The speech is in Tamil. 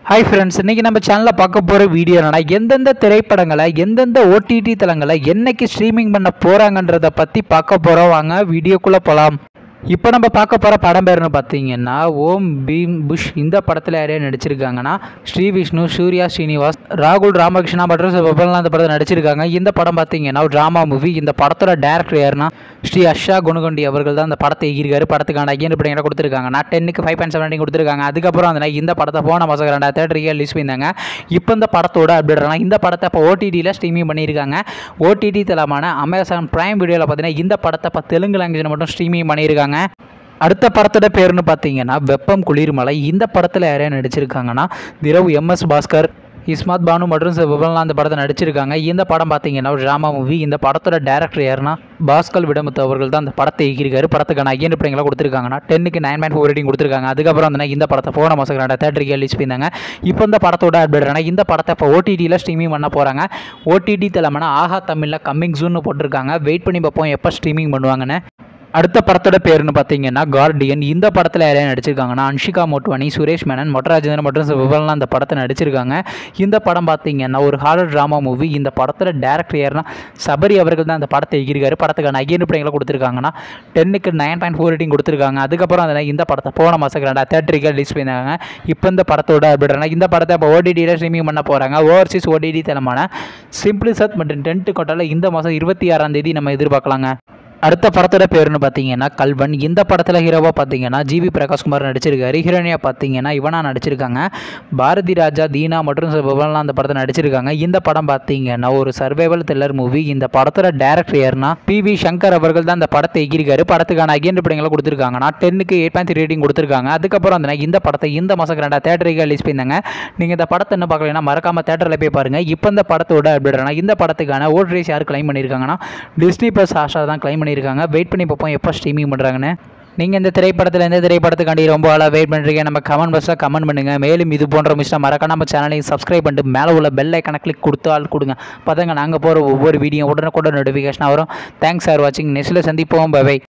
ஹாய் ஃப்ரெண்ட்ஸ் இன்றைக்கி நம்ம சேனலில் பார்க்க போகிற வீடியோ என்னன்னா எந்தெந்த திரைப்படங்களை எந்தெந்த ஓடிடி தளங்களை என்னைக்கு ஸ்ட்ரீமிங் பண்ண போகிறாங்கன்றத பற்றி பார்க்க போகிறோம் வாங்க வீடியோக்குள்ளே போகலாம் இப்போ நம்ம பார்க்க போகிற படம் பேருன்னு பார்த்தீங்கன்னா ஓம் பீம் புஷ் இந்த படத்தில் யாரையா நடிச்சிருக்காங்கன்னா ஸ்ரீ விஷ்ணு சூர்யா ஸ்ரீனிவாஸ் ராகுல் ராமகிருஷ்ணா மற்றும் சிவபெல்லாம் இந்த படத்தில் நடிச்சிருக்காங்க இந்த படம் பார்த்தீங்கன்னா ஒரு ட்ராமா மூவி இந்த படத்தோட டேரக்டர் யாருன்னா ஸ்ரீ அஷா குணகொண்டி அவர்கள் தான் இந்த படத்தை எகிரிக்காரு படத்துக்கான ஐயன் இப்படி என்ன கொடுத்துருக்காங்கன்னா டென்னுக்கு ஃபைவ் பாயிண்ட் செவன் கொடுத்துருக்காங்க அதுக்கப்புறம் அந்த இந்த படத்தை போன மாதம் ரெண்டாயிரத்தி தேட்டருக்கு ரிலீஸ் பண்ணியிருந்தாங்க இப்போ இந்த படத்தோட அப்டேட்னா இந்த படத்தை இப்போ ஓடிடியில் ஸ்ட்ரீமிங் பண்ணியிருக்காங்க ஓடிடி தளமான அமேசான் பிரைம் வீடியோவில் பார்த்தீங்கன்னா இந்த படத்தை இப்போ தெலுங்கு லாங்குவேஜில் மட்டும் ஸ்ட்ரீமிங் பண்ணியிருக்காங்க அடுத்த படத்தோட பேருன்னு பார்த்தீங்கன்னா வெப்பம் குளிர்மலை இந்த படத்தில் யாரையா நடிச்சிருக்காங்கன்னா திரவ் எம்எஸ் பாஸ்கர் இஸ்மாத் பானு மற்றும் சிவபெல்லாம் அந்த படத்தை நடிச்சிருக்காங்க இந்த படம் பார்த்தீங்கன்னா ஒரு ட்ராமா மூவி இந்த படத்தோட டேரக்டர் யாருன்னா பாஸ்கல் விடமுத்து அவர்கள் தான் அந்த படத்தை இயக்கியிருக்காரு படத்துக்கான ஐயன் பிள்ளைங்களை கொடுத்துருக்காங்கன்னா டென்னுக்கு நைன் பாயிண்ட் ஃபோர் ரேட்டிங் கொடுத்துருக்காங்க அதுக்கப்புறம் வந்து இந்த படத்தை போன மாதம் ரெண்டா தேட்டருக்கு ரிலீஸ் பண்ணியிருந்தாங்க இப்போ இந்த படத்தோட அப்டேட் இந்த படத்தை இப்போ ஓடிடியில் ஸ்ட்ரீமிங் பண்ண போகிறாங்க ஓடிடி தலைமைனா ஆஹா தமிழில் கம்மிங் ஜூன்னு போட்டிருக்காங்க வெயிட் பண்ணி பார்ப்போம் எப்போ ஸ்ட்ரீமிங் பண்ணுவாங்கன்னு அடுத்த படத்தோட பேருன்னு பார்த்தீங்கன்னா கார்டியன் இந்த படத்தில் யாரையும் நடிச்சிருக்காங்கன்னா அன்ஷிகா மோட்வானி சுரேஷ் மேனன் மொட்டராஜேந்திரன் மற்றும் சிவபெல்லாம் அந்த படத்தை நடிச்சிருக்காங்க இந்த படம் பார்த்தீங்கன்னா ஒரு ஹாரர் ட்ராமா மூவி இந்த படத்தோட டேரக்டர் யாருன்னா சபரி அவர்கள் தான் அந்த படத்தை எகிரிக்காரு படத்துக்கான ஐயன் பிள்ளைங்களை கொடுத்துருக்காங்கன்னா டென்னுக்கு நைன் பாயிண்ட் ஃபோர் ரேட்டிங் கொடுத்துருக்காங்க அதுக்கப்புறம் அதில் இந்த படத்தை போன மாதம் ரெண்டா தேட்டருக்கு ரிலீஸ் பண்ணியிருந்தாங்க இப்போ இந்த படத்தோட அப்படின்னா இந்த படத்தை இப்போ ஓடிடியில் ஸ்ட்ரீமிங் பண்ண போகிறாங்க ஓவர்சீஸ் ஓடிடி தளமான சிம்பிளி சத் மற்றும் டென்ட் கொட்டால இந்த மாதம் இருபத்தி ஆறாம் தேதி நம்ம எதிர்பார்க்கலாங்க அடுத்த படத்தோட பேருன்னு பார்த்தீங்கன்னா கல்வன் இந்த படத்தில் ஹீரோவாக பார்த்தீங்கன்னா ஜிவி பிரகாஷ்குமார் நடிச்சிருக்காரு ஹீரோனியாக பார்த்தீங்கன்னா இவனா நடிச்சிருக்காங்க பாரதி ராஜா தீனா மற்றும் சிவபெல்லாம் அந்த படத்தை நடிச்சிருக்காங்க இந்த படம் பார்த்தீங்கன்னா ஒரு சர்வைவல் த்ரில்லர் மூவி இந்த படத்தோட டேரக்டர் யாருன்னா பி வி சங்கர் அவர்கள் தான் அந்த படத்தை எகிரிக்காரு படத்துக்கான அகியன் படங்களை கொடுத்துருக்காங்கன்னா டென்னுக்கு எயிட் பாயிண்ட் ரேட்டிங் கொடுத்துருக்காங்க அதுக்கப்புறம் அந்த இந்த படத்தை இந்த மாதம் ரெண்டா தேட்டருக்கு ரிலீஸ் பண்ணியிருந்தாங்க நீங்கள் இந்த படத்தை என்ன பார்க்கலன்னா மறக்காம தேட்டரில் போய் பாருங்கள் இப்போ இந்த படத்தோட அப்படின்னா இந்த படத்துக்கான ஓட் ரேஸ் யார் கிளைம் பண்ணியிருக்காங்கன்னா டிஸ்னி ப்ளஸ் ஆஷா தான் கிளைம் பண்ணியிருக்காங்க வெயிட் பண்ணி பார்ப்போம் எப்போ ஸ்ட்ரீமிங் பண்ணுறாங்கன்னு நீங்கள் இந்த திரைப்படத்தில் எந்த திரைப்படத்துக்காண்டி ரொம்ப ஆளாக வெயிட் பண்ணுறீங்க நம்ம கமெண்ட் பாக்ஸில் கமெண்ட் பண்ணுங்கள் மேலும் இது போன்ற மிஸ்டர் மறக்காம நம்ம சேனலையும் சப்ஸ்கிரைப் பண்ணிட்டு மேலே உள்ள பெல் ஐக்கனை கிளிக் கொடுத்து ஆள் கொடுங்க பார்த்தாங்க நாங்கள் போகிற ஒவ்வொரு வீடியோ உடனுக்குடன் நோட்டிஃபிகேஷன் வரும் தேங்க்ஸ் ஃபார் வாட்சிங் நெக்ஸ்ட்டில் சந்திப்போம் பை